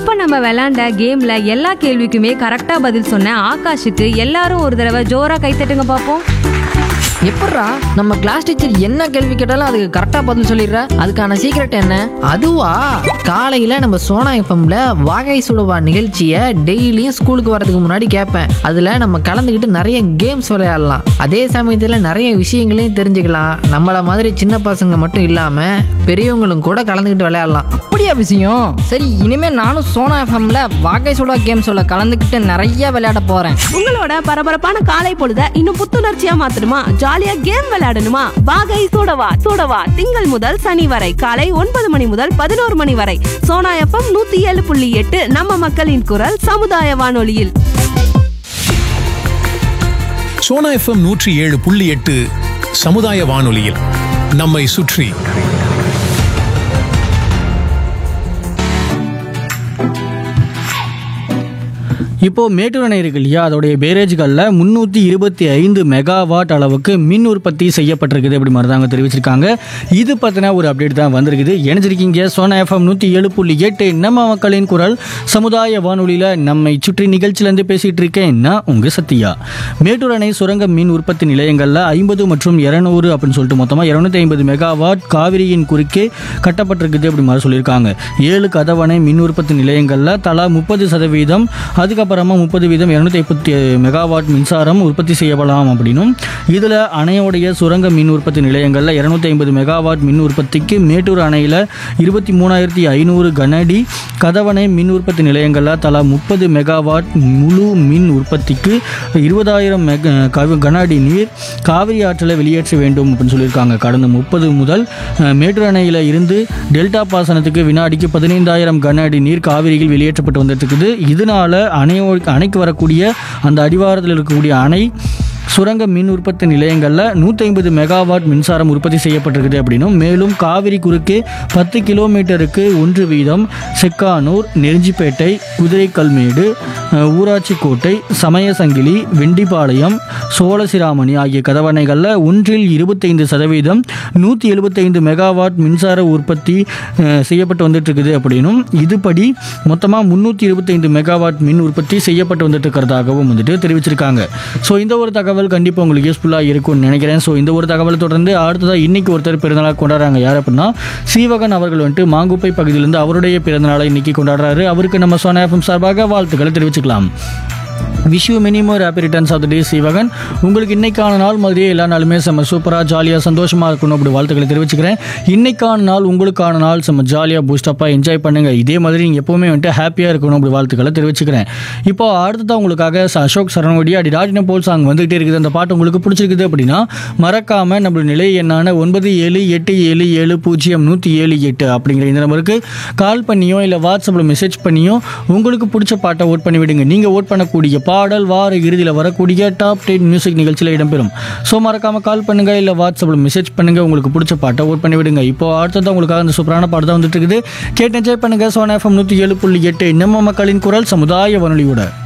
இப்ப நம்ம விளையாண்ட கேம்ல எல்லா கேள்விக்குமே கரெக்டா பதில் சொன்ன ஆகாஷுக்கு எல்லாரும் ஒரு தடவை ஜோரா கைத்தட்டுங்க பாப்போம் எப்பட்றா நம்ம கிளாஸ் டீச்சர் என்ன கேள்வி கேட்டாலும் அதுக்கு கரெக்டா பதில் சொல்லிடுற அதுக்கான சீக்ரெட் என்ன அதுவா காலையில நம்ம சோனா எஃப்எம்ல வாகை சுடுவா நிகழ்ச்சியை டெய்லியும் ஸ்கூலுக்கு வரதுக்கு முன்னாடி கேட்பேன் அதுல நம்ம கலந்துக்கிட்டு நிறைய கேம்ஸ் விளையாடலாம் அதே சமயத்துல நிறைய விஷயங்களையும் தெரிஞ்சுக்கலாம் நம்மள மாதிரி சின்ன பசங்க மட்டும் இல்லாம பெரியவங்களும் கூட கலந்துக்கிட்டு விளையாடலாம் அப்படியா விஷயம் சரி இனிமே நானும் சோனா எஃப்எம்ல வாகை சுடா கேம்ஸோட கலந்துக்கிட்டு நிறைய விளையாட போறேன் உங்களோட பரபரப்பான காலை பொழுத இன்னும் புத்துணர்ச்சியா மாத்தணுமா ஜாலியா கேம் விளையாடணுமா வாகை சூடவா சூடவா திங்கள் முதல் சனி வரை காலை ஒன்பது மணி முதல் பதினோரு மணி வரை சோனா எஃப்எம் நூத்தி ஏழு புள்ளி எட்டு நம்ம மக்களின் குரல் சமுதாய வானொலியில் சோனா எஃப்எம் நூற்றி ஏழு புள்ளி எட்டு சமுதாய வானொலியில் நம்மை சுற்றி இப்போ மேட்டூர் அணை இருக்கு இல்லையா அதோடைய பேரேஜ்களில் முந்நூற்றி இருபத்தி ஐந்து மெகாவாட் அளவுக்கு மின் உற்பத்தி செய்யப்பட்டிருக்குது அப்படி மாதிரி தாங்க தெரிவிச்சிருக்காங்க இது பற்றின ஒரு அப்டேட் தான் வந்திருக்குது இணைஞ்சிருக்கீங்க சோனா எஃப்எம் நூற்றி ஏழு புள்ளி எட்டு நம்ம மக்களின் குரல் சமுதாய வானொலியில் நம்மை சுற்றி நிகழ்ச்சியிலேருந்து பேசிகிட்டு இருக்கேன் நான் உங்கள் சத்யா மேட்டூர் அணை சுரங்க மின் உற்பத்தி நிலையங்களில் ஐம்பது மற்றும் இரநூறு அப்படின்னு சொல்லிட்டு மொத்தமாக இரநூத்தி ஐம்பது மெகாவாட் காவிரியின் குறுக்கே கட்டப்பட்டிருக்குது அப்படி மாதிரி சொல்லியிருக்காங்க ஏழு கதவணை மின் உற்பத்தி நிலையங்களில் தலா முப்பது சதவீதம் அதுக்கப்புறமா முப்பது வீதம் இரநூத்தி ஐம்பத்தி மெகாவாட் மின்சாரம் உற்பத்தி செய்யப்படலாம் அப்படின்னும் இதில் அணையோடைய சுரங்க மின் உற்பத்தி நிலையங்களில் இரநூத்தி ஐம்பது மெகாவாட் மின் உற்பத்திக்கு மேட்டூர் அணையில் இருபத்தி மூணாயிரத்தி ஐநூறு கனஅடி கதவணை மின் உற்பத்தி நிலையங்களில் தலா முப்பது மெகாவாட் முழு மின் உற்பத்திக்கு இருபதாயிரம் மெக கவ- கன அடி நீர் காவிரி ஆற்றில் வெளியேற்ற வேண்டும் அப்படின்னு சொல்லியிருக்காங்க கடந்த முப்பது முதல் அஹ், மேட்டூர் அணையில் இருந்து டெல்டா பாசனத்துக்கு வினாடிக்கு பதினைந்தாயிரம் கன அடி நீர் காவிரியில் வெளியேற்றப்பட்டு வந்துட்டு இருக்குது இதனால அணையோ அணைக்கு வரக்கூடிய அந்த அடிவாரத்தில் இருக்கக்கூடிய அணை சுரங்க மின் உற்பத்தி நிலையங்களில் நூற்றி ஐம்பது மெகாவாட் மின்சாரம் உற்பத்தி செய்யப்பட்டிருக்குது அப்படின்னும் மேலும் காவிரி குறுக்கே பத்து கிலோமீட்டருக்கு ஒன்று வீதம் செக்கானூர் நெருஞ்சிப்பேட்டை குதிரைக்கல்மேடு அஹ், ஊராட்சிக்கோட்டை சமயசங்கிலி வெண்டிப்பாளையம் சோழசிராமணி ஆகிய கதவணைகளில் ஒன்றில் இருபத்தைந்து சதவீதம் நூற்றி எழுபத்தைந்து மெகாவாட் மின்சார உற்பத்தி அஹ், செய்யப்பட்டு வந்துட்டு இருக்குது அப்படின்னும் இதுபடி மொத்தமாக முந்நூற்றி இருபத்தைந்து மெகாவாட் மின் உற்பத்தி செய்யப்பட்டு வந்துட்டு இருக்கிறதாகவும் வந்துட்டு தெரிவிச்சிருக்காங்க ஸோ இந்த ஒரு தகவல் கண்டிப்பாக உங்களுக்கு யூஸ்ஃபுல்லாக இருக்கும்னு நினைக்கிறேன் ஸோ இந்த ஒரு தகவலை தொடர்ந்து அடுத்ததாக இன்னைக்கு ஒருத்தர் பிறந்தநாள் கொண்டாடுறாங்க யார் அப்படின்னா சீவகன் அவர்கள் வந்துட்டு மாங்குப்பை பகுதியிலிருந்து அவருடைய பிறந்தநாளை இன்னைக்கு கொண்டாடுறாரு அவருக்கு நம்ம சோனா எஃப்எம் சார்பாக வாழ்த்துக்களை தெரிவிச்சுக்கலாம் wish you many more happy returns of the day Sivagan உங்களுக்கு இன்னைக்கான நாள் மாதிரியே எல்லா நாளுமே செம்ம சூப்பராக ஜாலியாக சந்தோஷமாக இருக்கணும் அப்படி வாழ்த்துக்களை தெரிவிச்சுக்கிறேன் இன்னைக்கான நாள் உங்களுக்கான நாள் செம்ம ஜாலியாக பூஸ்டப்பாக என்ஜாய் பண்ணுங்க இதே மாதிரி நீங்கள் எப்போவுமே வந்துட்டு ஹாப்பியாக இருக்கணும் அப்படி வாழ்த்துக்களை தெரிவிச்சுக்கிறேன் இப்போ அடுத்ததான் உங்களுக்காக ச- அசோக் சரணவடி அடி ராஜின போல் சாங் வந்துகிட்டே இருக்குது அந்த பாட்டு உங்களுக்கு பிடிச்சிருக்குது அப்படின்னா மறக்காம நம்மளோட நிலை எண்ணான ஒன்பது ஏழு எட்டு ஏழு ஏழு பூஜ்ஜியம் நூற்றி ஏழு எட்டு அப்படிங்கிற இந்த நம்பருக்கு கால் பண்ணியோ இல்லை வாட்ஸ்அப்பில் மெசேஜ் பண்ணியோ உங்களுக்கு பிடிச்ச பாட்டை ஓட் பண்ணி விடுங்க நீங்கள் ஓட் பண்ணக்கூடிய பாடல் வார இறுதியில் வரக்கூடிய டாப் டென் மியூசிக் நிகழ்ச்சியில் இடம்பெறும் ஸோ மறக்காம கால் பண்ணுங்க இல்லை வாட்ஸ்அப்பில் மெசேஜ் பண்ணுங்க உங்களுக்கு பிடிச்ச பாட்டை ஓட் பண்ணி விடுங்க இப்போ அடுத்தது உங்களுக்காக அந்த சூப்பரான பாட்டு தான் வந்துட்டு இருக்குது கேட்டு என்ஜாய் பண்ணுங்க சோனா எஃப்எம் நூற்றி ஏழு புள்ளி எட்டு நம்ம மக்களின் குரல் சமுதாய வானொலியோட